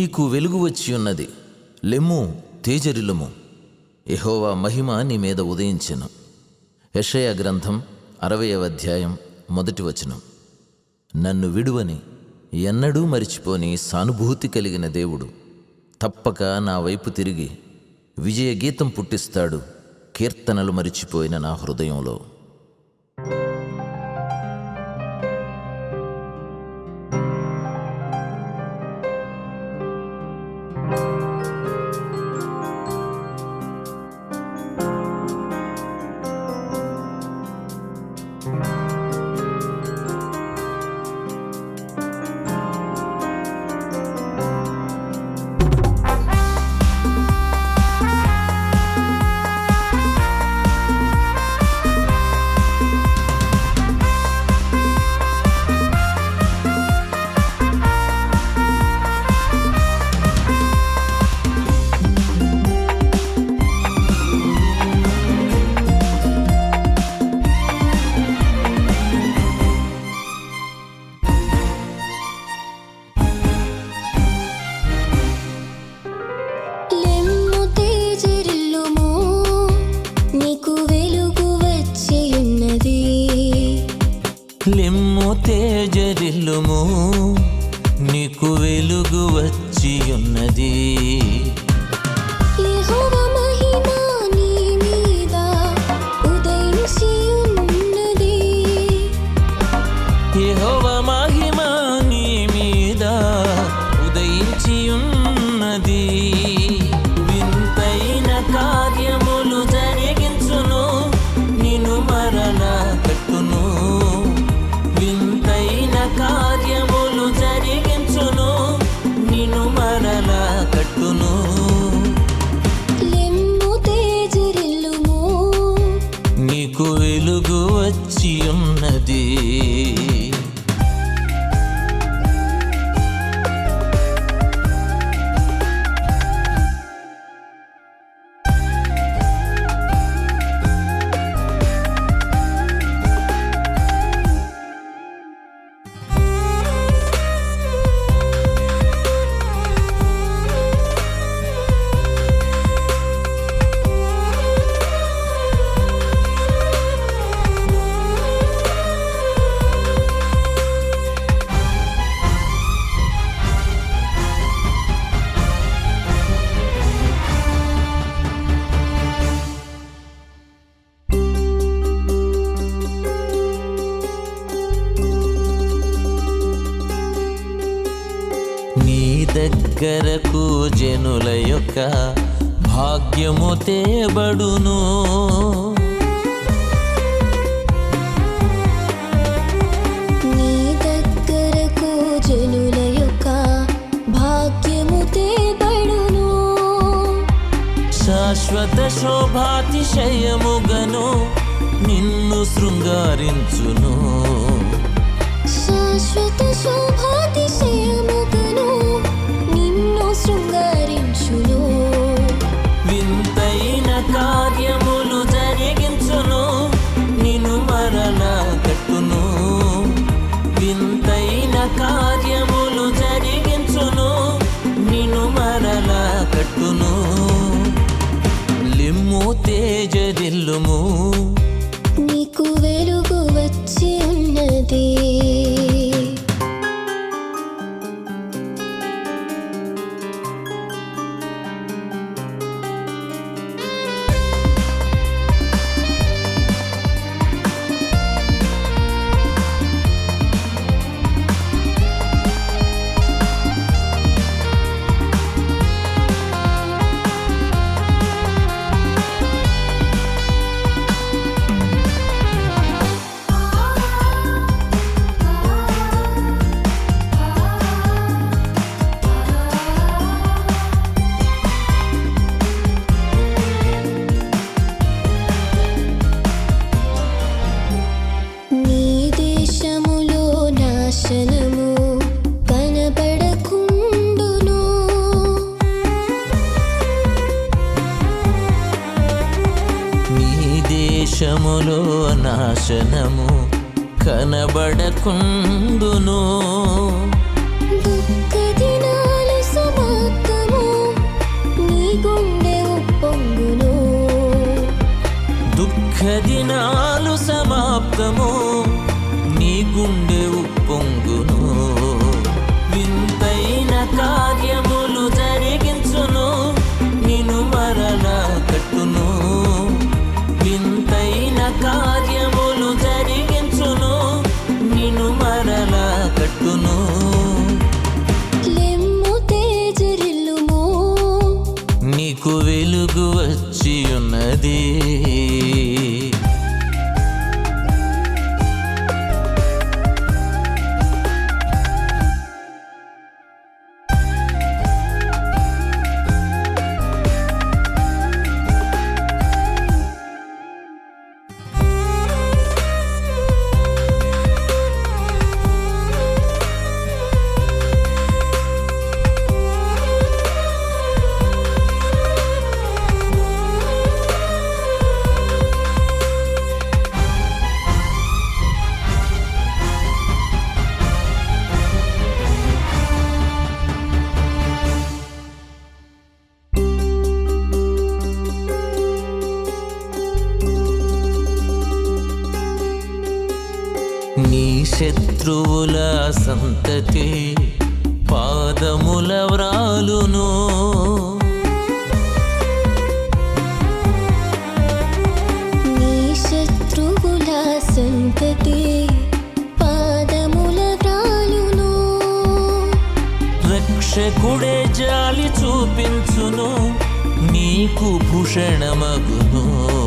నీకు వెలుగు వచ్చి ఉన్నది లెమ్ము తేజరిల్లుము యెహోవా మహిమ నీ మీద ఉదయించెను యెషయ గ్రంథం అరవయవ అధ్యాయం మొదటి వచనం నన్ను విడువని ఎన్నడూ మరిచిపోని సానుభూతి కలిగిన దేవుడు తప్పక నా వైపు తిరిగి విజయ గీతం పుట్టిస్తాడు కీర్తనలు మరిచిపోయిన నా హృదయంలో లెమ్ము తేజరిల్లుము నీకు వెలుగు వచ్చి ఉన్నది లెమ్ము తేజరిల్లుము నీకు వెలుగు వచ్చి ఉన్నది యెహోవా మహిమ నీ మీద ఉదయించి ఉన్నది యెహోవ మహిమ నీ మీద ఉదయించి ఉన్నది వింతైన కార్యములు జరిగించును నిన్ను మరణ కట్టును వింతైన కార్యములు జరిగించును నిన్ను మరణ కట్టును లెమ్ము తేజరిల్లుము నీకు వెలుగు వచ్చి ఉన్నది నీ దగ్గరకు జనుల యొక్క భాగ్యము తేబడును నీ దగ్గరకు జనుల యొక్క భాగ్యము తేబడును శాశ్వత శోభాతిశయముగను నిన్ను శృంగారించును శాశ్వత శోభాతిశయముగను నిన్ను శృంగారించును వింతైన కార్యములు జరిగించును నిన్ను మరణ కట్టును వింతైన కార్యములు జరిగించును నిన్ను మరణ కట్టును లిమ్ము తేజరిల్లుము నీకు వెలుగు వచ్చి ఉన్నది నీ దేశములో నాశనము కనబడకుండును నీ దేశములో నాశనము కనబడకుండును దుఃఖ దినాలు సమా శత్రువుల సంతతి పాదముల వ్రాలును నీ శత్రువుల సంతతి పాదముల వ్రాలును రక్షకుడే జాలి చూపించును నీకు భూషణమగును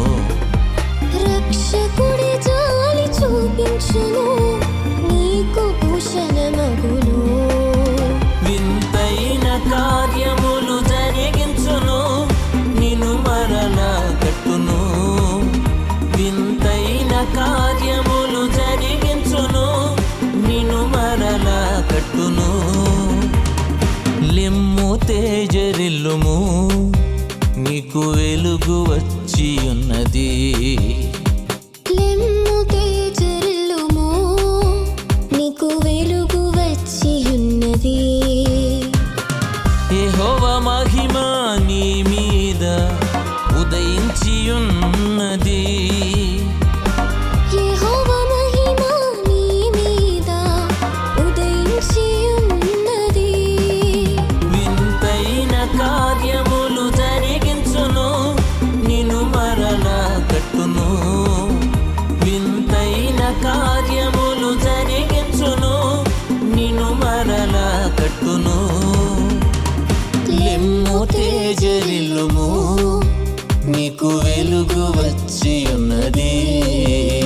రక్షకుడి జాలి చూపించును నీకు భూషణమగును వింతైన కార్యములు జరిగించును నిన్ను మరలా కట్టును వింతైన కార్యములు జరిగించును నిన్ను మరలా కట్టును లిమ్ము తేజరిల్లుము నీకు వెలుగు వచ్చి ఉన్నది లెమ్ము తేజరిల్లుము నీకు వెలుగు వచ్చి ఉన్నది యెహోవ మహిమ నీ మీద ఉదయించి ఉన్నది యెహోవా మహిమ నీ మీద ఉదయించి ఉన్నది వింతైన కార్యములు జరిగించును నిన్ను మరలా కట్టును వింతైన కార్యములు జరిగించును నిన్ను మరలా కట్టును లెమ్ము తేజరిల్లుము నీకు వెలుగు వచ్చి ఉన్నది